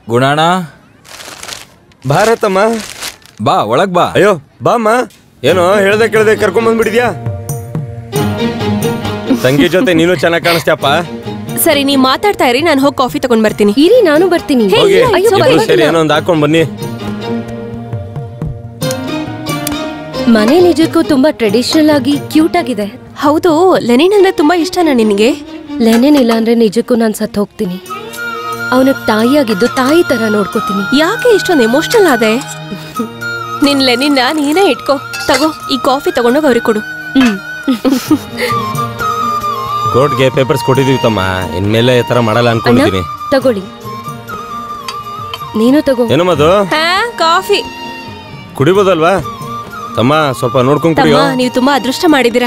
ಗುಣಾಣ ಭಾರತಮ್ಮ ಬಾ ಒಳಗ್ ಬಾ ಅಯ್ಯೋ ಬಾಮ್ಮ ಏನೋ ಹೇಳ್ದೆ ಕೇಳ್ದೆ ಕರ್ಕೊಂಡ್ ಬಂದ್ಬಿಡಿದ್ಯಾ ತಂಗಿ ಜೊತೆ ನೀನು ಚೆನ್ನಾಗಿ ಕಾಣಿಸ್ತ್ಯಪ್ಪ ಸರಿ ನೀವ್ ಮಾತಾಡ್ತಾ ಇರಿ ನಾನು ಹೋಗಿ ಕಾಫಿ ತಗೊಂಡ್ ಬರ್ತೀನಿ ಇರಿ ನಾನು ಬರ್ತೀನಿ ಹೇ, ಹೋಗಿ ಇಲ್ಲ, ಅಯ್ಯೋ, ಇಬ್ರು ಪರವಾಗಿಲ್ಲ. ಸೇರಿ ಏನೋ ಒಂದು ಹಾಕೊಂಡ್ ಬನ್ನಿ ಮನೆ ನಿಜಕ್ಕೂ ತುಂಬಾ ಟ್ರೆಡಿಷನಲ್ ಆಗಿ ಕ್ಯೂಟ್ ಆಗಿದೆ ಹೌದು ಲೆನಿನ್ ಅಂದ್ರೆ ತುಂಬಾ ಇಷ್ಟನಾ ನಿನಗೆ ಲೆನೆನ್ ಇಲ್ಲ ಅಂದ್ರೆ ನಿಜಕ್ಕೂ ನಾನ್ ಸತ್ ಹೋಗ್ತೀನಿ ಅವನಿಗೆ ತಾಯಿಯಾಗಿದ್ದು ತಾಯಿ ತರ ನೋಡ್ಕೋತೀನಿ ಯಾಕೆ ಇಷ್ಟೊಂದು ಎಮೋಷನಲ್ ಆದೆ ನಿನ್ ಲೆನಿನ್ನ ನೀನೇ ಇಟ್ಕೋ ತಗೋ ಈ ಕಾಫಿ ತಗೊಂಡೋಗಿ ಅವ್ರಿಗೆ ಕೊಡು ಹ್ಮ್ ಕೋರ್ಟ್ಗೆ ಪೇಪರ್ಸ್ ಕೊಟ್ಟಿದೀವಿ ತಮ್ಮ ಇನ್ಮೇಲೆ ಈ ತರ ಮಾಡಲ್ಲ ಅಣ್ಣ ಅನ್ಕೊಂಡಿದ್ದೀನಿ ತಗೊಳ್ಳಿ ನೀನು ತಗೋ ಏನು ಮದು ಹಾ ಕಾಫಿ ಕುಡಿಬೋದಲ್ವಾ ತಮ್ಮ ಸ್ವಲ್ಪ ನೋಡ್ಕೊಂಡ್ ತಮ್ಮ ಕುಡಿಯೋ ನೀವು ತುಂಬಾ ಅದೃಷ್ಟ ಮಾಡಿದೀರಾ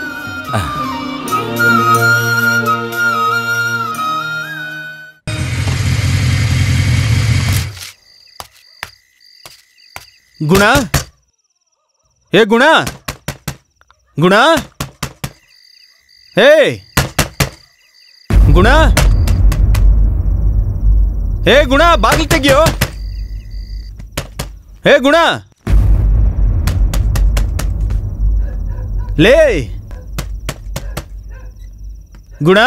ಗುಣ ಏ ಗುಣ ಗುಣ ಹೇ ಗುಣ ಹೇ ಗುಣ ಬಾಗಿಲು ತೆಗಿಯೋ ಹೇ ಗುಣ ಲೇ ಗುಣ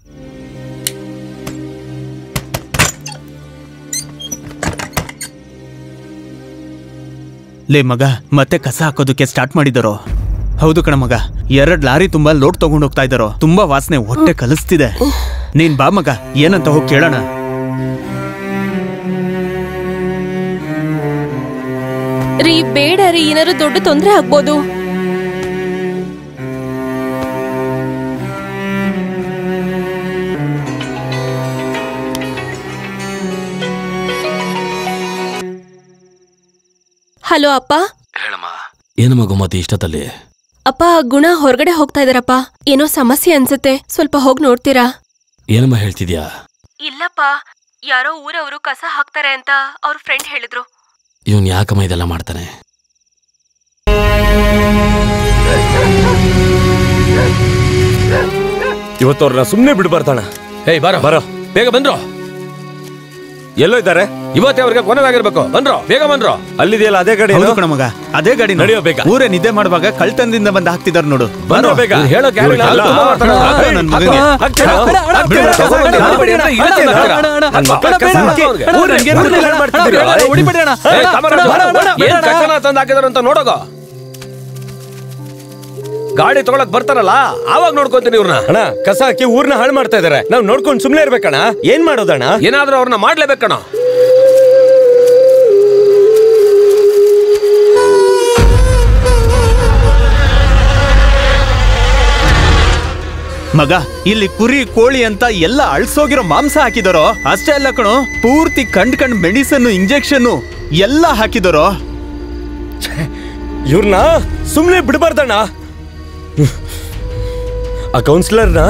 ಲೇ ಮಗ ಮತ್ತೆ ಕಸ ಹಾಕೋದಕ್ಕೆ ಸ್ಟಾರ್ಟ್ ಮಾಡಿದಾರೋ ಹೌದು ಕಣ ಮಗ ಎರಡ್ ಲಾರಿ ತುಂಬಾ ಲೋಡ್ ತಗೊಂಡ್ ಹೋಗ್ತಾ ಇದ್ದಾರೋ ತುಂಬಾ ವಾಸನೆ ಹೊಟ್ಟೆ ಕಲಿಸ್ತಿದೆ ನೀನ್ ಬಾ ಮಗ ಏನಂತ ಹೋಗಿ ಕೇಳೋಣ ರೀ ಬೇಡ ರೀ ಏನಾದ್ರು ದೊಡ್ಡ ತೊಂದ್ರೆ ಆಗ್ಬೋದು ಹಲೋ ಅಪ್ಪ ಹೇಳಮ್ಮ ಏನಮ್ಮ ಗುಮ್ಮತಿ ಇಷ್ಟದಲ್ಲಿ ಅಪ್ಪ ಗುಣ ಹೊರಗಡೆ ಹೋಗ್ತಾ ಇದಾರಪ್ಪ ಏನೋ ಸಮಸ್ಯೆ ಅನ್ಸುತ್ತೆ ಸ್ವಲ್ಪ ಹೋಗ್ ನೋಡ್ತೀರಾ ಏನಮ್ಮ ಹೇಳ್ತಿದ್ಯಾ ಇಲ್ಲಪ್ಪ ಯಾರೋ ಊರವರು ಕಸ ಹಾಕ್ತಾರೆ ಅಂತ ಅವ್ರ ಫ್ರೆಂಡ್ ಹೇಳಿದ್ರು ಇವನ್ ಯಾಕಮ್ಮ ಇದೆಲ್ಲ ಮಾಡ್ತಾನೆ ಇವತ್ತು ಅವ್ರನ್ನ ಸುಮ್ಮನೆ ಬಿಡ್ಬಾರ್ದಣ್ಣ ಹೇಯ್ ಬಾರ ಬರೋ ಬೇಗ ಬಂದ್ರು ಎಲ್ಲೋ ಇದ್ದಾರೆ ಇವತ್ತೇ ಅವ್ರಿಗೆ ಕೊನೆದಾಗಿರ್ಬೇಕು ಬಂದ್ರು ಬೇಗ ಬಂದ್ರು ಅಲ್ಲಿದೆಯಲ್ಲ ಅದೇ ಕಡೆ ಹೌದು ಕಣ ಮಗ ಅದೇ ಗಾಡಿ ನೋಡು. ನಡೆಯೋ ಬೇಗ. ಊರೇ ನಿದ್ದೆ ಮಾಡುವಾಗ ಕಳ್ತನದಿಂದ ಬಂದು ಹಾಕ್ತಿದಾರ್ ನೋಡು ಬಂದ್ರು ಬೇಗ ಇವ್ರು ಹೇಳೋ ಕ್ಯಾರಿ ಇಲ್ಲ, ಅಲ್ಲ, ತುಂಬಾ ಮಾತಾಡೋದು. ಹಾಕು ನನ್ ಮಗನಿಗೆ. ಹಾಕ್ತೀರಾ? ಬಿಡು, ಹಾಕ್ತೀರಾ? ತಗೊಂಡು ಹಾಕ್ತೀರಾ? ಹಾಕ್ಬೇಡಿ ಅಂತ ಅಂತ ಇಳಿಸ್ತಾ ಹೇಳ್ತೀರಾ? ಇರ್ತೀರಾ? ನನ್ ಮಕ್ಕಳ ಕಸ ಹಾಕಿ. ಅವ್ರಿಗೆ. ಊರ್ ನನ್ಗೆ ಬೇಡ, ಏನ್ ಬೇಡ, ಮಾಡ್ತಿದ್ದೀರಾ? ಬೇಡ, ಹೊಡಿಬೇಡಿ ಅಣ್ಣ. ಏಯ್, ತಮರ, ಬೇಡ, ಬೇಡ, ಬೇಡ, ಏನ್ ಬೇಡ. ಕಸನ ತಂದು ಹಾಕಿದಾರೆ ಅಂತ ನೋಡೋಗ ಗಾಡಿ ತಗೊಳಕ್ ಬರ್ತಾರಲ್ಲ ಆವಾಗ ನೋಡ್ಕೊಂತೀನಿ ಇವ್ರನ್ನ ಅಣ್ಣ ಕಸ ಹಾಕಿ ಊರ್ನ ಹಾಳು ಮಾಡ್ತಾ ಇದಾರೆ ನಾವ್ ನೋಡ್ಕೊಂಡು ಸುಮ್ನೆ ಇರ್ಬೇಕಣ್ಣ ಏನ್ ಮಾಡೋದಣ್ಣ ಏನಾದ್ರೂ ಅವ್ರನ್ನ ಮಾಡ್ಲೇಬೇಕಣ ಮಗ ಇಲ್ಲಿ ಕುರಿ ಕೋಳಿ ಅಂತ ಎಲ್ಲ ಅಳ್ಸೋಗಿರೋ ಮಾಂಸ ಹಾಕಿದಾರೋ ಅಷ್ಟೇ ಅಲ್ಲ ಕಣೋ ಪೂರ್ತಿ ಕಂಡ್ ಕಂಡ್ ಮೆಡಿಸನ್ ಇಂಜೆಕ್ಷನ್ ಎಲ್ಲ ಹಾಕಿದಾರೋ ಇವ್ರನ್ನ ಸುಮ್ನೆ ಬಿಡಬಾರ್ದಣ್ಣ ಆ ಕೌನ್ಸಿಲರ್ನ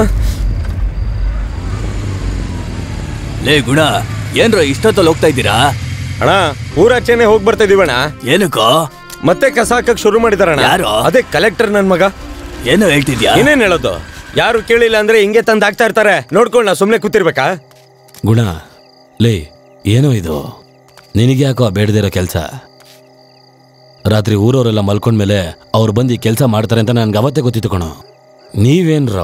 ಲೇ ಗುಣ ಏನ್ರ ಇಷ್ಟೊತ್ತಲ್ಲಿ ಹೋಗ್ತಾ ಇದ್ದೀರಾ ಅಣ್ಣ ಊರಾಚೆನೆ ಹೋಗ್ ಬರ್ತಾ ಇದೀವಣ್ಣ ಏನಕ್ಕೋ ಮತ್ತೆ ಕಸ ಹಾಕಕ್ ಶುರು ಮಾಡಿದಾರಣ್ಣ ಯಾರು? ಅದೇ ಕಲೆಕ್ಟರ್ ನನ್ ಮಗ ಏನು ಹೇಳ್ತಿದ್ಯಾ ಏನೇನ್ ಹೇಳೋದು ಯಾರು ಕೇಳಿಲ್ಲ ಅಂದ್ರೆ ಹಿಂಗೆ ತಂದ್ ಹಾಕ್ತಾ ಇರ್ತಾರೆ ನೋಡ್ಕೊಂಡು ನಾ ಸುಮ್ನೆ ಕೂತಿರ್ಬೇಕಾ ಗುಣ ಲೇ ಏನೋ ಇದು ನಿನಗೆ ಯಾಕೋ ಬೇಡದಿರೋ ಕೆಲಸ ರಾತ್ರಿ ಊರವರೆಲ್ಲ ಮಲ್ಕೊಂಡ್ಮೇಲೆ ಅವ್ರು ಬಂದು ಈ ಕೆಲಸ ಮಾಡ್ತಾರೆ ಅಂತ ನನ್ಗೆ ಅವತ್ತೇ ಗೊತ್ತಿತ್ತು ಕಣೋ ನೀವೇನ್ರೋ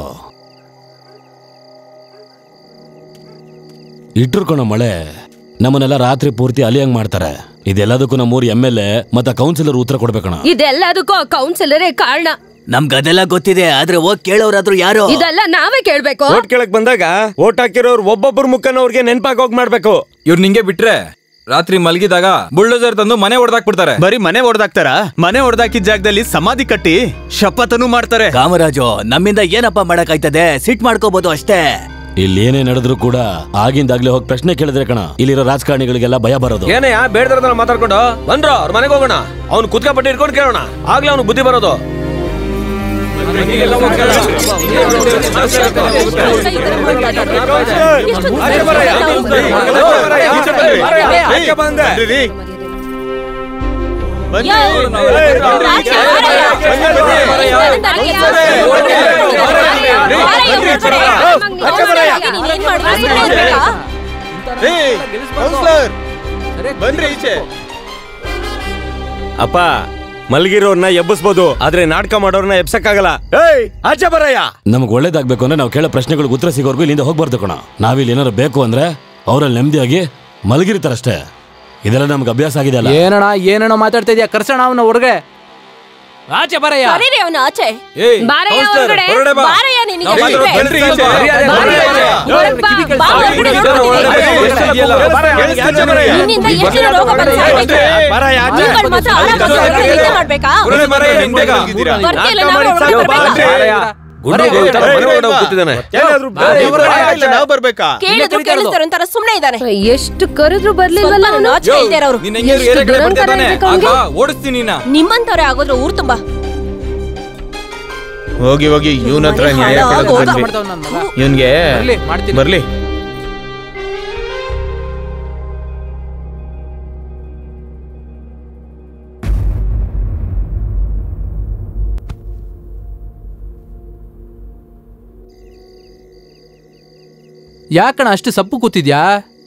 ಇಟ್ರು ಕಣೋ ಮಳೆ ನಮ್ಮನ್ನೆಲ್ಲ ರಾತ್ರಿ ಪೂರ್ತಿ ಅಲಿಯಂಗ್ ಮಾಡ್ತಾರೆ ಇದೆಲ್ಲದಕ್ಕೂ ನಮ್ಮೂರು ಎಮ್ ಎಲ್ ಎ ಮತ್ತೆ ಕೌನ್ಸಿಲರ್ ಉತ್ತರ ಕೊಡ್ಬೇಕಣ ಇದೆಲ್ಲದಕ್ಕೂ ಕೌನ್ಸಿಲರೇ ಕಾರಣ ನಮ್ಗದೆಲ್ಲ ಗೊತ್ತಿದೆ ಆದ್ರೆ ಹೋಗ್ ಕೇಳೋರಾದ್ರೂ ಯಾರು ಇದೆಲ್ಲ ನಾವೇ ಕೇಳ್ಬೇಕು ಓಟ್ ಕೇಳಕ್ ಬಂದಾಗ ಓಟ್ ಹಾಕಿರೋರು ಒಬ್ಬೊಬ್ಬರ ಮುಖನ ಅವ್ರಿಗೆ ನೆನ್ಪಾಗಿ ಹೋಗ್ ಮಾಡ್ಬೇಕು ಇವ್ರು ನಿಂಗೆ ಬಿಟ್ರೆ ರಾತ್ರಿ ಮಲಗಿದಾಗ ಬುಲ್ಡೋಸರ್ ತಂದು ಮನೆ ಹೊಡೆದಾಕ್ಬಿಡ್ತಾರೆ ಬರೀ ಮನೆ ಹೊಡೆದಾಕ್ತಾರ ಮನೆ ಹೊಡೆದಾಕಿದ ಜಾಗದಲ್ಲಿ ಸಮಾಧಿ ಕಟ್ಟಿ ಶಪಥನೂ ಮಾಡ್ತಾರೆ ಕಾಮರಾಜು ನಮ್ಮಿಂದ ಏನಪ್ಪ ಮಾಡಕ್ಕಾಯ್ತದೆ ಸಿಟ್ ಮಾಡ್ಕೋಬಹುದು ಅಷ್ಟೇ ಇಲ್ಲಿ ಏನೇ ನಡೆದ್ರು ಕೂಡ ಆಗಿಂದಾಗ್ಲೇ ಹೋಗಿ ಪ್ರಶ್ನೆ ಕೇಳಿದ್ರೆ ಕಣ ಇಲ್ಲಿರೋ ರಾಜಕಾರಣಿಗಳಿಗೆಲ್ಲ ಭಯ ಬರೋದು ಏನೆಯಾ ಬೇಡದಿರೋದನ್ನ ಮಾತಾಡ್ಕೊಂಡು ಬಂದ್ರು ಅವ್ರ ಮನೆಗೆ ಹೋಗೋಣ ಅವ್ನು ಕುತ್ಕಪಟ್ಟಿ ಇಟ್ಕೊಂಡು ಕೇಳೋಣ ಆಗ್ಲೇ ಅವ್ನು ಬುದ್ಧಿ ಬರೋದು ಯಾಕೆ ಬಂದೆ? ಬರ್ರಿ. ಬನ್ನಿ. ಬನ್ರಿ ಈಚೆ ಅಪ್ಪ ಮಲಗಿರೋರ್ನ ಎಬ್ಬಿಸ್ಬೋದು ಆದ್ರೆ ನಾಟಕ ಮಾಡೋರ್ನ ಎಬ್ಸಕ್ಕಾಗಲ್ಲ ಏಯ್ ಆಚೆ ಬರಯ್ಯ ನಮ್ಗೆ ಒಳ್ಳೇದಾಗ್ಬೇಕು ಅಂದ್ರೆ ನಾವು ಕೇಳೋ ಪ್ರಶ್ನೆಗಳಿಗೆ ಉತ್ತರ ಸಿಗೋರ್ಗು ಇಲ್ಲಿಂದ ಹೋಗ್ಬಾರ್ದು ಕಣ ನಾವಿಲ್ಲಿ ಏನಾರು ಬೇಕು ಅಂದ್ರೆ ಅವರಲ್ಲಿ ನೆಮ್ಮದಿಯಾಗಿ ಮಲಗಿರ್ತಾರಷ್ಟೇ ಇದೆಲ್ಲ ನಮ್ಗೆ ಅಭ್ಯಾಸ ಆಗಿದೆ ಅಲ್ಲ ಏನಣ್ಣ ಏನಣ್ಣ ಮಾತಾಡ್ತಾ ಇದೀಯ ಕರ್ಸೋಣ ಅವನ ಹೊರಗೆ ಆಚೆ ಬರಯ್ಯ ಕರೀರಿ ಅವನ ಆಚೆ ಏಯ್ ಬಾರಯ್ಯ ಕೌನ್ಸಿಲರ್, ಹೊರಗಡೆ. ಹೊರಗಡೆ ಬಾ. ಬಾರಯ್ಯ ನಿನಗೆ ನಾವು ಮಾತಾಡೋದು ಹೇಳ್ತೆ. ಬನ್ರಿ ಈಚೆ. ಬಾರಯ್ಯ. ಹೊರಗ್ ಬಾ. ಬಾ, ಹೊರಗಡೆ ನೋಡ್ಕೊತೀನಿ. ನಿನ್ನಿಂದ ಎಷ್ಟು ಜನ ರೋಗ ಬಂದು ಸಾಯ್ಬೇಕು? ಬರಯ್ಯ ಆಚೆ ನೀವುಗಳು ಮಾತ್ರ ಆರಾಮಾಗಿ ನಿದ್ದೆ ಮಾಡ್ಬೇಕಾ ಹೊರಗಡೆ ಬರಯ್ಯ, ನಿನ್ ಬೇಗ. ಬರ್ತಿಲ್ಲ ನಾವು ಹೊರಗಡೆ ಬರ್ಬೇಕಾ? ಗುಂಡು ಹೋಗ್ತಾನೆ, ಮನೆ ಒಳಗಡೆ ಹೋಗ್ ಕೂತಿದ್ದಾನೆ ಏನಾದ್ರು ನಾವು ಬರ್ಬೇಕಾ ಕೇಳಿದ್ರು ಕೇಳಿಸ್ತಾರ ಅಂತಾರ ಸುಮ್ನೆ ಇದ್ದಾನೆ ಎಷ್ಟು ಕರೆದ್ರು ಬರ್ಲಿಲ್ವಲ್ಲ ಸ್ವಲ್ಪ ಅವನು ನಾಚಿಕೆ ಇಲ್ದೇ ಇರೋರು. ನಿನ್ನ ಹೆಂಗಿದ್ರು ಎಷ್ಟು ಏರಿಯಾ ಕಡೆ ದುರಂಕಾರ ಬರ್ತಿದ್ದಾನೆ. ಇರ್ಬೇಕು ಅವ್ನಿಗೆ? ಆಗ ಓಡಿಸ್ತೀನಿ ನಿನ್ನ ನಿಮ್ಮಂತವ್ರೆ ಆಗೋದ್ರು ಊರ್ ತುಂಬಾ ಹೋಗಿ ಹೋಗಿ ಇವನ ಹತ್ರ ನ್ಯಾಯ ಕೇಳಕ್ ಹೋಗ. ಬಂದ್ವಿ ಮಾಡ್ತಾವ್ ನನ್ ಮಗ. ಇವನ್ಗೆ ಬರ್ಲಿ, ಮಾಡ್ತೀನಿ. ಬರ್ಲಿ ಯಾಕಣ ಅಷ್ಟು ಸಪ್ಪು ಕೂತಿದ್ಯಾ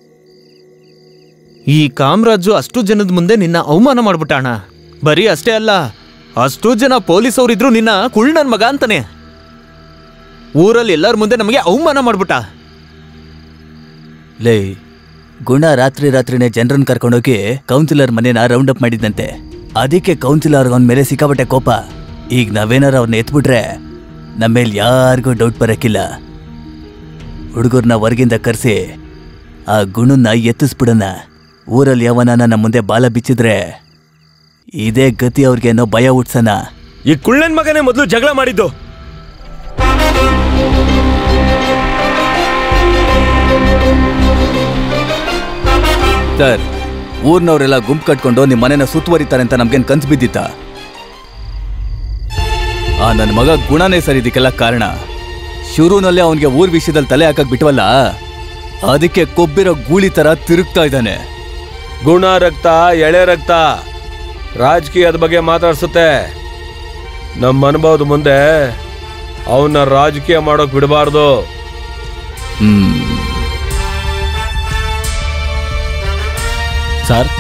ಈ ಕಾಮರಾಜು ಅಷ್ಟು ಜನದ ಮುಂದೆ ನಿನ್ನ ಅವಮಾನ ಮಾಡ್ಬಿಟ್ಟ ಅಣ್ಣ ಬರೀ ಅಷ್ಟೇ ಅಲ್ಲ ಅಷ್ಟು ಜನ ಪೊಲೀಸ್ ಅವರಿದ್ರು ನಿನ್ನ ಕುಳ್ ನನ್ ಮಗ ಅಂತಾನೆ ಊರಲ್ಲಿ ಎಲ್ಲರ ಮುಂದೆ ನಮಗೆ ಅವಮಾನ ಮಾಡ್ಬಿಟ್ಟ ಲೇ ಗುಣ ರಾತ್ರಿ ರಾತ್ರಿನೇ ಜನರನ್ನ ಕರ್ಕೊಂಡೋಗಿ ಕೌನ್ಸಿಲರ್ ಮನೇನ ರೌಂಡ್ ಅಪ್ ಮಾಡಿದ್ದಂತೆ ಅದಕ್ಕೆ ಕೌನ್ಸಿಲರ್ ಅವನ ಮೇಲೆ ಸಿಕ್ಕಾಬಟ್ಟೆ ಕೋಪ ಈಗ ನಾವೇನಾರ ಅವ್ನ ಎತ್ಬಿಟ್ರೆ ನಮ್ಮ ಮೇಲೆ ಯಾರಿಗೂ ಡೌಟ್ ಬರಕ್ಕಿಲ್ಲ ಹುಡುಗರ್ನ ಹೊರಗಿಂದ ಕರೆಸಿ ಆ ಗುಣನ್ನ ಎತ್ತಿಸ್ಬಿಡೋಣ ಊರಲ್ಲಿ ಯಾವನ ನಮ್ಮ ಮುಂದೆ ಬಾಲ ಬಿಚ್ಚಿದ್ರೆ ಇದೇ ಗತಿ ಅವ್ರಿಗೆ ಅನ್ನೋ ಭಯ ಹುಟ್ಸನ ಈ ಕುಳ್ಳನ್ ಮಗನೇ ಮೊದಲು ಜಗಳ ಮಾಡಿದ್ದು ಸರ್ ಊರ್ನವರೆಲ್ಲ ಗುಂಪು ಕಟ್ಕೊಂಡು ನಿಮ್ಮ ಮನೆನ ಸುತ್ತುವರಿತಾರೆ ಅಂತ ನಮ್ಗೇನ್ ಕನ್ಸು ಬಿದ್ದಿತ್ತ ಆ ನನ್ನ ಮಗ ಗುಣನೇ ಸರ್ ಇದಕ್ಕೆಲ್ಲ ಕಾರಣ ಶುರುನಲ್ಲೇ ಅವನಿಗೆ ಊರ್ ವಿಷಯದಲ್ಲಿ ತಲೆ ಹಾಕಕ್ ಬಿಟ್ವಲ್ಲ ಅದಕ್ಕೆ ಕೊಬ್ಬಿರೋ ಗೂಳಿ ತರ ತಿರುಗ್ತಾ ಇದ್ದಾನೆ ಗುಣ ರಕ್ತ ಎಳೆ ರಕ್ತ ರಾಜಕೀಯದ ಬಗ್ಗೆ ಮಾತಾಡ್ಸುತ್ತೆ ನಮ್ಮ ಅನುಭವದ ಮುಂದೆ ಅವನ್ನ ರಾಜಕೀಯ ಮಾಡೋಕ್ ಬಿಡಬಾರ್ದು ಹ್ಮ್ ಸರ್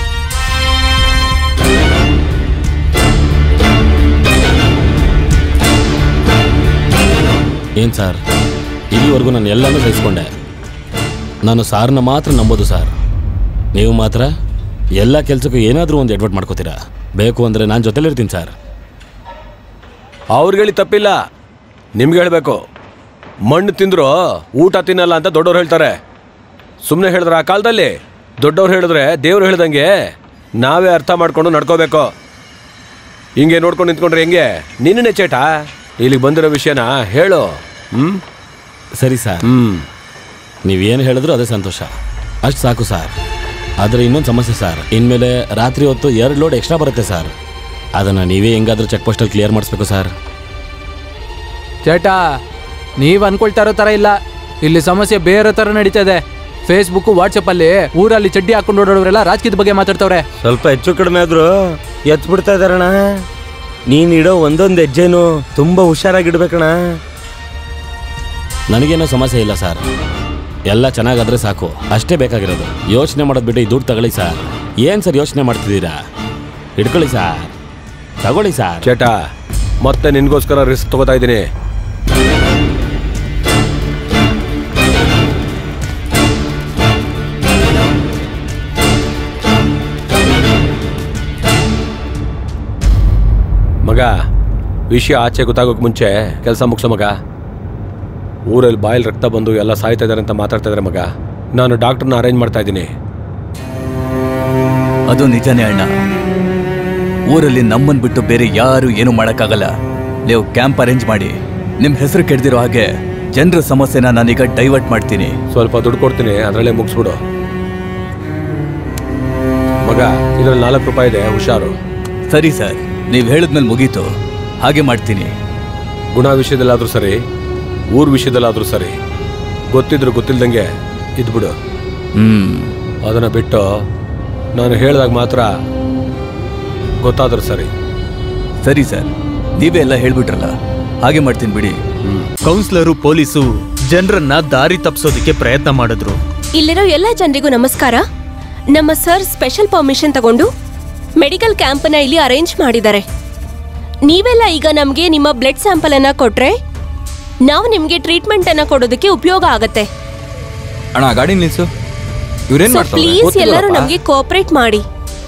ಏನ್ ಸರ್ ಇಲ್ಲಿವರೆಗೂ ನಾನು ಎಲ್ಲನೂ ಸಹಿಸ್ಕೊಂಡೆ ನಾನು ಸಾರ್ನ ಮಾತ್ರ ನಂಬೋದು ಸರ್ ನೀವು ಮಾತ್ರ ಎಲ್ಲ ಕೆಲಸಕ್ಕೂ ಏನಾದರೂ ಒಂದು ಎಡ್ವರ್ಟ್ ಮಾಡ್ಕೋತೀರಾ ಬೇಕು ಅಂದರೆ ನಾನು ಜೊತೆಲಿರ್ತೀನಿ ಸರ್ ಅವ್ರಿಗೆ ಹೇಳಿ ತಪ್ಪಿಲ್ಲ ನಿಮ್ಗೆ ಹೇಳ್ಬೇಕು ಮಣ್ಣು ತಿಂದ್ರು ಊಟ ತಿನ್ನಲ್ಲ ಅಂತ ದೊಡ್ಡವ್ರು ಹೇಳ್ತಾರೆ ಸುಮ್ಮನೆ ಹೇಳಿದ್ರೆ ಆ ಕಾಲದಲ್ಲಿ ದೊಡ್ಡವ್ರು ಹೇಳಿದ್ರೆ ದೇವ್ರು ಹೇಳ್ದಂಗೆ ನಾವೇ ಅರ್ಥ ಮಾಡ್ಕೊಂಡು ನಡ್ಕೋಬೇಕು ಹಿಂಗೆ ನೋಡ್ಕೊಂಡು ನಿಂತ್ಕೊಂಡ್ರೆ ಹೆಂಗೆ ನಿನ್ನೆ ಚೇಟ ಇಲ್ಲಿಗೆ ಬಂದಿರೋ ವಿಷಯನ ಹೇಳು ಹ್ಮ್ ಸರಿ ಸರ್ ಹ್ಮ್ ನೀವೇನು ಹೇಳಿದ್ರು ಅದೇ ಸಂತೋಷ ಅಷ್ಟು ಸಾಕು ಸರ್ ಆದರೆ ಇನ್ನೊಂದು ಸಮಸ್ಯೆ ಸರ್ ಇನ್ಮೇಲೆ ರಾತ್ರಿ ಹೊತ್ತು ಎರಡು ಲೋಡ್ ಎಕ್ಸ್ಟ್ರಾ ಬರುತ್ತೆ ಸರ್ ಅದನ್ನು ನೀವೇ ಹೆಂಗಾದ್ರೂ ಚೆಕ್ ಪೋಸ್ಟಲ್ಲಿ ಕ್ಲಿಯರ್ ಮಾಡಿಸ್ಬೇಕು ಸರ್ ಚೇಟಾ ನೀವ್ ಅನ್ಕೊಳ್ತಾ ಇರೋ ತರ ಇಲ್ಲ ಇಲ್ಲಿ ಸಮಸ್ಯೆ ಬೇರೆ ತರ ನಡೀತಾ ಇದೆ ಫೇಸ್ಬುಕ್ ವಾಟ್ಸಪ್ ಅಲ್ಲಿ ಊರಲ್ಲಿ ಚಡ್ಡಿ ಹಾಕೊಂಡು ಓಡಾಡೋರೆಲ್ಲ ರಾಜಕೀಯದ ಬಗ್ಗೆ ಮಾತಾಡ್ತವ್ರೆ ಸ್ವಲ್ಪ ಹೆಚ್ಚು ಕಡಿಮೆ ಆದ್ರೂ ಎತ್ ಬಿಡ್ತಾ ಇದಾರಣ ನೀನ್ ಇಡೋ ಒಂದೊಂದು ಹೆಜ್ಜೆನು ತುಂಬಾ ಹುಷಾರಾಗಿಡ್ಬೇಕಣ ನನಗೇನೋ ಸಮಸ್ಯೆ ಇಲ್ಲ ಸರ್ ಎಲ್ಲ ಚೆನ್ನಾಗಾದ್ರೆ ಸಾಕು ಅಷ್ಟೇ ಬೇಕಾಗಿರೋದು ಯೋಚನೆ ಮಾಡೋದು ಬಿಟ್ಟು ಈ ದುಡ್ಡು ತಗೊಳ್ಳಿ ಸರ್ ಏನು ಸರ್ ಯೋಚನೆ ಮಾಡ್ತಿದ್ದೀರಾ ಹಿಡ್ಕೊಳ್ಳಿ ಸರ್ ತಗೊಳ್ಳಿ ಸರ್ ಚೇಟ ಮತ್ತೆ ನಿನ್ಗೋಸ್ಕರ ರಿಸ್ಕ್ ತಗೋತಾ ಇದ್ದೀನಿ ಮಗ ವಿಷಯ ಆಚೆ ಗೊತ್ತಾಗೋಕ್ ಮುಂಚೆ ಕೆಲಸ ಮುಗಿಸೋ ಮಗ ಊರಲ್ಲಿ ಬಾಯಲ್ಲಿ ರಕ್ತ ಬಂದು ಎಲ್ಲ ಸಾಯ್ತಾ ಇದಾರೆ ಅಂತ ಮಾತಾಡ್ತಾ ಇದಾರೆ ಮಗ ನಾನು ಡಾಕ್ಟರ್ನ ಅರೇಂಜ್ ಮಾಡ್ತಾ ಇದ್ದೀನಿ ಅದು ನಿಜನೇ ಅಣ್ಣ ಊರಲ್ಲಿ ನಮ್ಮನ್ ಬಿಟ್ಟು ಬೇರೆ ಯಾರು ಏನು ಮಾಡಕ್ಕಾಗಲ್ಲ ನೀವು ಕ್ಯಾಂಪ್ ಅರೇಂಜ್ ಮಾಡಿ ನಿಮ್ ಹೆಸರು ಕೆಡ್ದಿರೋ ಹಾಗೆ ಜನರ ಸಮಸ್ಯೆನ ನಾನೀಗ ಡೈವರ್ಟ್ ಮಾಡ್ತೀನಿ ಸ್ವಲ್ಪ ದುಡ್ಡು ಕೊಡ್ತೀನಿ ಅದರಲ್ಲೇ ಮುಗಿಸ್ಬಿಡು ಮಗ ಇದರಲ್ಲಿ ನಾಲ್ಕು ರೂಪಾಯಿ ಇದೆ ಹುಷಾರು ಸರಿ ಸರ್ ನೀವು ಹೇಳಿದ್ಮೇಲೆ ಮುಗೀತು ಹಾಗೆ ಮಾಡ್ತೀನಿ ಗುಣ ವಿಷಯದಲ್ಲಾದ್ರೂ ಸರಿ ಊರ್ ವಿಷಯದಲ್ಲಾದ್ರೂ ಸರಿ ಗೊತ್ತಿದ್ರು ಗೊತ್ತಿಲ್ದಂಗೆ ಇದ್ಬಿಡು ಹ್ಮ್ ಅದನ್ನ ಬಿಟ್ಟು ನಾನು ಹೇಳಿದಾಗ ಮಾತ್ರ ಗೊತ್ತಾದ್ರೂ ಸರಿ ಸರಿ ಸರ್ ನೀವೇ ಎಲ್ಲ ಹೇಳ್ಬಿಟ್ರಲ್ಲ ಹಾಗೆ ಮಾಡ್ತೀನಿ ಬಿಡಿ ಕೌನ್ಸಿಲರು ಪೊಲೀಸು ಜನರನ್ನ ದಾರಿ ತಪ್ಪಿಸೋದಕ್ಕೆ ಪ್ರಯತ್ನ ಮಾಡಿದ್ರು ಇಲ್ಲಿರೋ ಎಲ್ಲ ಜನರಿಗೂ ನಮಸ್ಕಾರ ನಮ್ಮ ಸರ್ ಸ್ಪೆಷಲ್ ಪರ್ಮಿಷನ್ ತಗೊಂಡು ಮೆಡಿಕಲ್ ಕ್ಯಾಂಪನ್ನ ಇಲ್ಲಿ ಅರೇಂಜ್ ಮಾಡಿದ್ದಾರೆ ನೀವೆಲ್ಲ ಈಗ ನಮಗೆ ನಿಮ್ಮ ಬ್ಲಡ್ ಸ್ಯಾಂಪಲ್ ಅನ್ನ ಕೊಟ್ರೆ ನಾವು ನಿಮಗೆ ಟ್ರೀಟ್ಮೆಂಟ್ ಅನ್ನ ಕೊಡೋದಕ್ಕೆ ಉಪಯೋಗ ಆಗತ್ತೆ ಅಣ್ಣ ಗಾಡಿ ನಿಲ್ಸು ಇವ್ರೇನ್ ಸೊ ಮಾಡ್ತಾರೆ ಪ್ಲೀಸ್ ಎಲ್ಲರೂ ನಮಗೆ ಕೋಆಪರೇಟ್ ಮಾಡಿ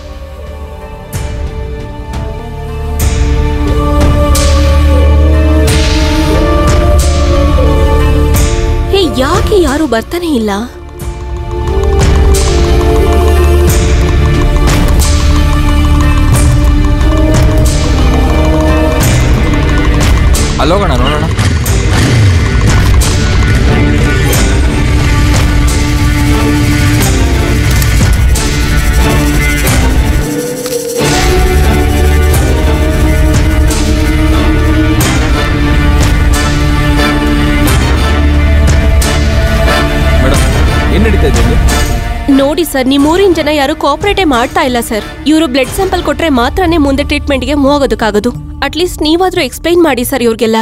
ಹೇ ಯಾಕೆ ಯಾರು ಬರ್ತಾನೆ ಇಲ್ಲ ಅಲ್ಲೋಗೋಣ ನೋಡೋಣ ಮೇಡಮ್ ಏನ್ ನಡೀತಾ ಇದೆ ಇಲ್ಲಿ? ನೋಡಿ ಸರ್ ನಿಮ್ಮೂರಿನ ಜನ ಯಾರು ಕೋಆಪರೇಟೇ ಮಾಡ್ತಾ ಇಲ್ಲ ಸರ್ ಇವರು ಬ್ಲಡ್ ಸ್ಯಾಂಪಲ್ ಕೊಟ್ರೆ ಮಾತ್ರನೇ ಮುಂದೆ ಟ್ರೀಟ್ಮೆಂಟ್ಗೆ ಮೂವ್ ಆಗೋದಕ್ಕಾಗೋದು ಅಟ್ಲೀಸ್ಟ್ ನೀವಾದ್ರೂ ಎಕ್ಸ್ಪ್ಲೈನ್ ಮಾಡಿ ಸರ್ ಇವ್ರಿಗೆಲ್ಲ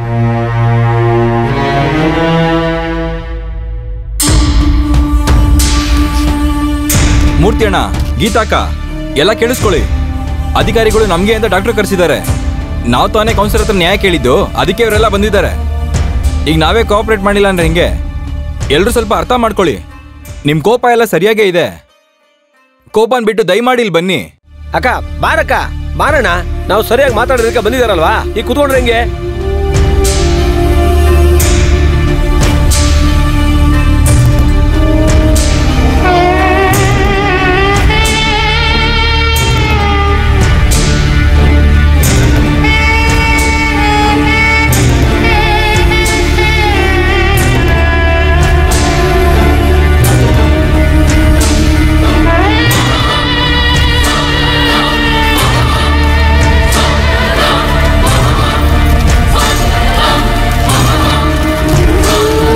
ಮೂರ್ತಿ ಅಣ್ಣ ಗೀತಾಕ ಎಲ್ಲ ಕೇಳಿಸ್ಕೊಳ್ಳಿ ಅಧಿಕಾರಿಗಳು ನಮ್ಗೆ ಅಂತ ಡಾಕ್ಟರ್ ಕರೆಸಿದ್ದಾರೆ ನಾವು ತಾನೇ ಕೌನ್ಸಿಲರ್ ಹತ್ರ ನ್ಯಾಯ ಕೇಳಿದ್ದು ಅದಕ್ಕೆ ಇವರೆಲ್ಲ ಬಂದಿದ್ದಾರೆ ಈಗ ನಾವೇ ಕೋಆಪರೇಟ್ ಮಾಡಿಲ್ಲ ಅಂದ್ರೆ ಹಿಂಗೆ ಎಲ್ಲರೂ ಸ್ವಲ್ಪ ಅರ್ಥ ಮಾಡ್ಕೊಳ್ಳಿ ನಿಮ್ ಕೋಪ ಎಲ್ಲ ಸರಿಯಾಗೇ ಇದೆ ಕೋಪನ್ ಬಿಟ್ಟು ದಯಮಾಡಿ ಇಲ್ಲಿ ಬನ್ನಿ ಅಕ್ಕ ಬಾರಕ್ಕ ಬಾರಣ್ಣ ನಾವು ಸರಿಯಾಗಿ ಮಾತಾಡೋದಕ್ಕೆ ಬಂದಿದಾರಲ್ವಾ ಈಗ ಕುತ್ಕೊಂಡ್ರೆ ಹೆಂಗೆ